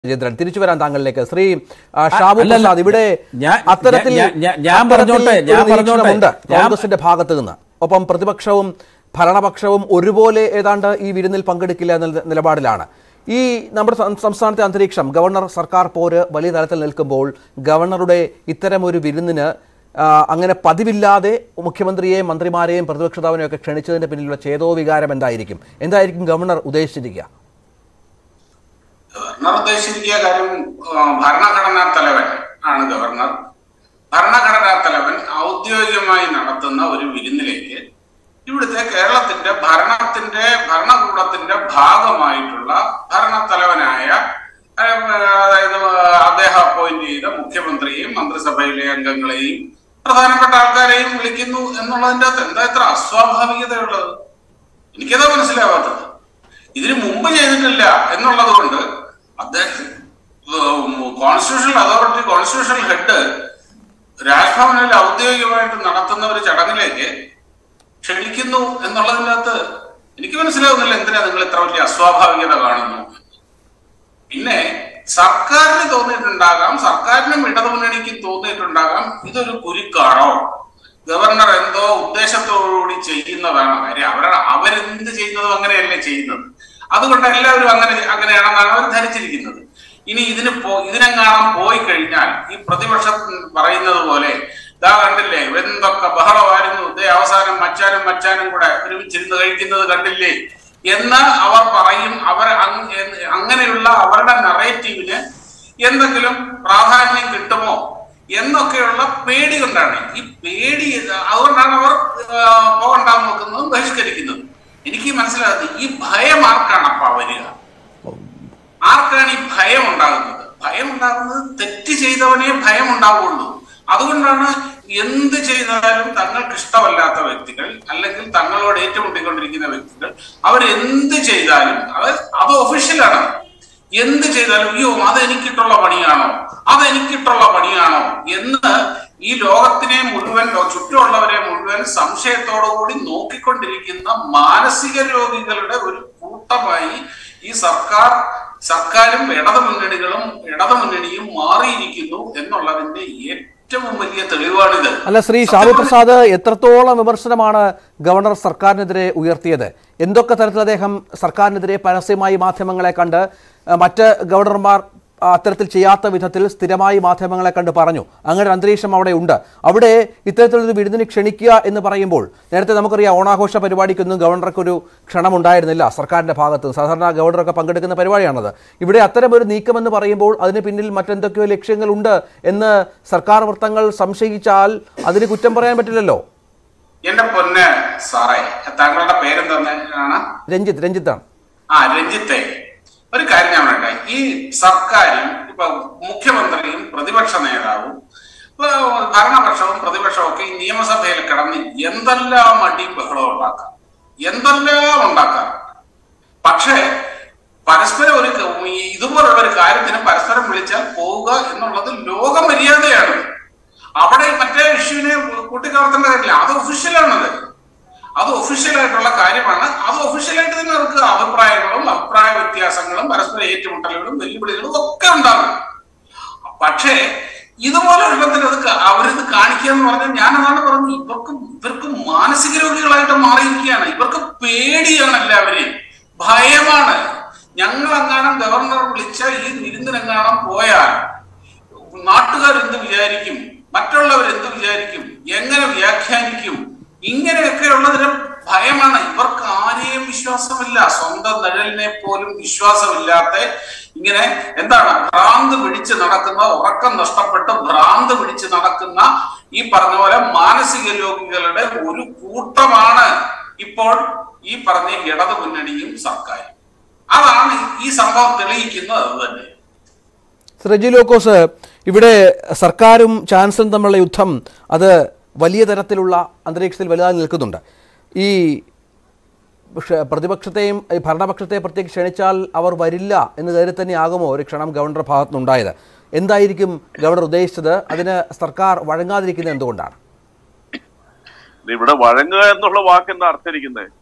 രാജേന്ദ്രൻ തിരിച്ചു വരാൻ താങ്കളിലേക്ക് ശ്രീ ആ, ഷാബു അല്ലല്ല, പ്രസാദ് ഇവിടെ ഞാൻ- അത്തരത്തിൽ ഞാൻ- ഞാൻ- ഞാൻ അത്തരത്തിൽ പറഞ്ഞോട്ടെ, ഒരു ഞാൻ നിരീക്ഷണമുണ്ട് പറഞ്ഞോട്ടെ. ഞാൻ- കോൺഗ്രസിന്റെ ഭാഗത്ത് നിന്ന് ഒപ്പം പ്രതിപക്ഷവും ഭരണപക്ഷവും ഒരുപോലെ ഏതാണ്ട് ഈ വിരുന്നിൽ പങ്കെടുക്കില്ല എന്ന നില- നിലപാടിലാണ് ഈ നമ്മുടെ സം- സംസ്ഥാനത്തെ അന്തരീക്ഷം ഗവർണർ സർക്കാർ പോര് വലിയ തലത്തിൽ നിൽക്കുമ്പോൾ ഗവർണറുടെ ഇത്തരം ഒരു വിരുന്നിന് ആ, അങ്ങനെ പതിവില്ലാതെ മുഖ്യമന്ത്രിയെയും മന്ത്രിമാരെയും പ്രതിപക്ഷ നേതാവിനെയും ഒക്കെ ക്ഷണിച്ചതിന്റെ പിന്നിലുള്ള ചേതോ വികാരം എന്തായിരിക്കും എന്തായിരിക്കും ഗവർണർ ഉദ്ദേശിച്ചിരിക്കുക ഗവർണർ ഉദ്ദേശിച്ചിരിക്കുക കാര്യം ആ, ഭരണഘടനാ തലവൻ ആണ് ഗവർണർ ഭരണഘടനാ തലവൻ ഔദ്യോഗികമായി നടത്തുന്ന ഒരു വിരുന്നിലേക്ക് ഇവിടുത്തെ കേരളത്തിന്റെ ഭരണത്തിന്റെ ഭരണകൂടത്തിന്റെ ഭാഗമായിട്ടുള്ള ഭരണത്തലവനായ ആ, അതായത് അദ്ദേഹം അപ്പോയിന്റ് ചെയ്ത മുഖ്യമന്ത്രിയെയും മന്ത്രിസഭയിലെ അംഗങ്ങളെയും പ്രധാനപ്പെട്ട ആൾക്കാരെയും വിളിക്കുന്നു എന്നുള്ളതിന്റെ അകത്ത് എന്താ ഇത്ര അസ്വാഭാവികതയുള്ളത് എനിക്കതാ മനസ്സിലാവാത്തത് ഇതിനു മുമ്പ് ചെയ്തിട്ടില്ല എന്നുള്ളത് കൊണ്ട് അദ്ദേഹം കോൺസ്റ്റിറ്റ്യൂഷണൽ അതോറിറ്റി കോൺസ്റ്റിറ്റ്യൂഷണൽ ഹെഡ് രാജ്ഭവനിൽ ഔദ്യോഗികമായിട്ട് നടത്തുന്ന ഒരു ചടങ്ങിലേക്ക് ക്ഷണിക്കുന്നു എന്നുള്ളതിൻ്റെ അകത്ത് എനിക്ക് മനസ്സിലാവുന്നില്ല എന്തിനാ നിങ്ങൾ ഇത്ര വലിയ അസ്വാഭാവികത കാണുന്നു പിന്നെ സർക്കാരിന് തോന്നിയിട്ടുണ്ടാകാം സർക്കാരിനും ഇടതുമുന്നണിക്കും തോന്നിയിട്ടുണ്ടാകാം ഇതൊരു കുരുക്കാണോ ഗവർണർ എന്തോ ഉദ്ദേശത്തോടുകൂടി ചെയ്യുന്നതാണ് കാര്യം അവരുടെ അവരെന്ത് ചെയ്യുന്നതും അങ്ങനെയല്ലേ ചെയ്യുന്നത് അതുകൊണ്ട് എല്ലാവരും അങ്ങനെ അങ്ങനെയാണെന്നാണ് അവർ ധരിച്ചിരിക്കുന്നത് ഇനി ഇതിന് പോ ഇതിനെങ്ങാണം പോയി കഴിഞ്ഞാൽ ഈ പ്രതിപക്ഷം പറയുന്നത് പോലെ ഇതാ കണ്ടില്ലേ എന്തൊക്കെ ബഹളമായിരുന്നു ഇതേ അവസാനം മച്ചാനും മച്ചാനും കൂടെ ഒരുമിച്ചിരുന്ന് കഴിക്കുന്നത് കണ്ടില്ലേ എന്ന് അവർ പറയും അവർ അങ് എന്ന് അങ്ങനെയുള്ള അവരുടെ നറേറ്റീവിന് എന്തെങ്കിലും പ്രാധാന്യം കിട്ടുമോ എന്നൊക്കെയുള്ള പേടി കൊണ്ടാണ് ഈ പേടി അതുകൊണ്ടാണ് അവർ ആ, പോകണ്ടാന്ന് നോക്കുന്നതും ബഹിഷ്കരിക്കുന്നതും എനിക്ക് മനസ്സിലാകുന്നത് ഈ ഭയം ആർക്കാണ് അപ്പ വരിക ആർക്കാണ് ഈ ഭയം ഉണ്ടാകുന്നത് ഭയം ഉണ്ടാകുന്നത് തെറ്റ് ചെയ്തവനെ ഭയം ഉണ്ടാവുള്ളൂ അതുകൊണ്ടാണ് എന്ത് ചെയ്താലും തങ്ങൾക്ക് ഇഷ്ടമല്ലാത്ത വ്യക്തികൾ അല്ലെങ്കിൽ തങ്ങളോട് ഏറ്റുമുട്ടിക്കൊണ്ടിരിക്കുന്ന വ്യക്തികൾ അവർ എന്ത് ചെയ്താലും അവർ അത് ഒഫീഷ്യലാണ് എന്ത് ചെയ്താലും അയ്യോ അത് എനിക്കിട്ടുള്ള പണിയാണോ അത് എനിക്കിട്ടുള്ള പണിയാണോ എന്ന് ഈ ലോകത്തിനെ മുഴുവൻ ലോ- ചുറ്റുമുള്ളവരെ മുഴുവൻ സംശയത്തോടുകൂടി നോക്കിക്കൊണ്ടിരിക്കുന്ന മാനസിക രോഗികളുടെ ഒരു കൂട്ടമായി ഈ സർക്കാർ സർക്കാരും ഇടതു മുന്നണികളും ഇടതു മുന്നണിയും മാറിയിരിക്കുന്നു എന്നുള്ളതിന്റെ ഏറ്റവും വലിയ തെളിവാണിത് അല്ല ശ്രീ ഷാബു പ്രസാദ് എത്രത്തോളം വിമർശനമാണ് ഗവർണർ സർക്കാരിനെതിരെ ഉയർത്തിയത് എന്തൊക്കെ തരത്തിൽ അദ്ദേഹം സർക്കാരിനെതിരെ പരസ്യമായി മാധ്യമങ്ങളെ കണ്ട് അഹ് മറ്റ് ഗവർണർമാർ ആ, അത്തരത്തിൽ ചെയ്യാത്ത വിധത്തിൽ സ്ഥിരമായി മാധ്യമങ്ങളെ കണ്ട് പറഞ്ഞു അങ്ങനെ ഒരു അന്തരീക്ഷം അവിടെ ഉണ്ട് അവിടെ ഇത്തരത്തിലൊരു വിരുന്നിന് ക്ഷണിക്കുക എന്ന് പറയുമ്പോൾ നേരത്തെ നമുക്കറിയാം ഓണാഘോഷ പരിപാടിക്കൊന്നും ഗവർണർക്കൊരു ക്ഷണമുണ്ടായിരുന്നില്ല സർക്കാരിന്റെ ഭാഗത്ത് സാധാരണ ഗവർണറൊക്കെ പങ്കെടുക്കുന്ന പരിപാടിയാണത് ഇവിടെ അത്തരമൊരു നീക്കമെന്ന് പറയുമ്പോൾ അതിന് പിന്നിൽ മറ്റെന്തൊക്കെയോ ലക്ഷ്യങ്ങളുണ്ട് എന്ന് സർക്കാർ വൃത്തങ്ങൾ സംശയിച്ചാൽ അതിന് കുറ്റം പറയാൻ പറ്റില്ലല്ലോ എന്റെ പൊന്ന് സാറേ താങ്കളുടെ പേരെന്താണ് രഞ്ജിത്ത് രഞ്ജിത്താണ് ആ രഞ്ജിത്തെ ഒരു കാര്യം ഞാൻ പറയട്ടെ ഈ സർക്കാരും ഇപ്പൊ മുഖ്യമന്ത്രിയും പ്രതിപക്ഷ നേതാവും ഇപ്പൊ ഭരണപക്ഷവും പ്രതിപക്ഷവും ഒക്കെ ഈ നിയമസഭയിൽ കിടന്ന് എന്തെല്ലാം അടിയും ബഹളവും ഉണ്ടാക്കാം എന്തെല്ലാം ഉണ്ടാക്കാം പക്ഷേ പരസ്പരം ഒരു ക- ഈ ഇതുപോലുള്ള ഒരു കാര്യത്തിന് പരസ്പരം വിളിച്ചാൽ പോവുക എന്നുള്ളത് ലോക മര്യാദയാണ് അവിടെ മറ്റേ ഇഷ്യൂവിനെ കൂട്ടിക്കലർത്തേണ്ട കാര്യമില്ല അത് ഒഫീഷ്യലാണത് അത് ഒഫീഷ്യൽ ആയിട്ടുള്ള കാര്യമാണ് അത് ഒഫീഷ്യലായിട്ട് തന്നെ അവർക്ക് അഭിപ്രായങ്ങളും അഭിപ്രായ വ്യത്യാസങ്ങളും പരസ്പര ഏറ്റുമുട്ടലുകളും വെല്ലുവിളികളും ഒക്കെ ഉണ്ടാകും പക്ഷേ ഇതുപോലെ ഒരെണ്ണത്തിൽ അത് ക- അവരിത് കാണിക്കുക എന്ന് പറഞ്ഞാൽ ഞാൻ അതാണ് പറഞ്ഞത് ഇവർക്ക് ഇവർക്ക് മാനസിക രോഗികളായിട്ട് മാറിയിരിക്കുകയാണ് ഇവർക്ക് പേടിയാണ് എല്ലാവരെയും ഭയമാണ് ഞങ്ങൾ അങ്ങാണം ഗവർണർ വിളിച്ച ഈ വിരുന്നിനെങ്ങാണം പോയാൽ നാട്ടുകാർ എന്ത് വിചാരിക്കും മറ്റുള്ളവർ എന്ത് വിചാരിക്കും എങ്ങനെ വ്യാഖ്യാനിക്കും ഇങ്ങനെയൊക്കെ ഉള്ളതിന് ഭയമാണ് ഇവർക്ക് ആരെയും വിശ്വാസമില്ല സ്വന്തം നിഴലിനെ പോലും വിശ്വാസമില്ലാത്ത ഇങ്ങനെ എന്താണ് ഭ്രാന്ത് പിടിച്ച് നടക്കുന്ന ഉറക്കം നഷ്ടപ്പെട്ട് ഭ്രാന്ത് പിടിച്ച് നടക്കുന്ന ഈ പറഞ്ഞ പോലെ മാനസിക രോഗികളുടെ ഒരു കൂട്ടമാണ് ഇപ്പോൾ ഈ പറഞ്ഞ ഇടതു മുന്നണിയും സർക്കാരും അതാണ് ഈ സംഭവം തെളിയിക്കുന്നത് അത് തന്നെ റെജി ലോക്കോസ് ഇവിടെ സർക്കാരും ചാൻസലറും തമ്മിലുള്ള യുദ്ധം അത് വലിയ തരത്തിലുള്ള അന്തരീക്ഷത്തിൽ വലുതായി നിൽക്കുന്നുണ്ട് ഈ പക്ഷേ പ്രതിപക്ഷത്തെയും ഈ ഭരണപക്ഷത്തെ പ്രത്യേകിച്ച് ക്ഷണിച്ചാൽ അവർ വരില്ല എന്ന് കരുതി തന്നെ ആകുമോ ഒരു ക്ഷണം ഗവർണറുടെ ഭാഗത്തുനിന്നുണ്ടായത് എന്തായിരിക്കും ഗവർണർ ഉദ്ദേശിച്ചത് അതിന് സർക്കാർ വഴങ്ങാതിരിക്കുന്നത് എന്തുകൊണ്ടാണ് ഇവിടെ വഴങ്ങുക എന്നുള്ള വാക്ക് എന്താ അർത്ഥിരിക്കുന്നത്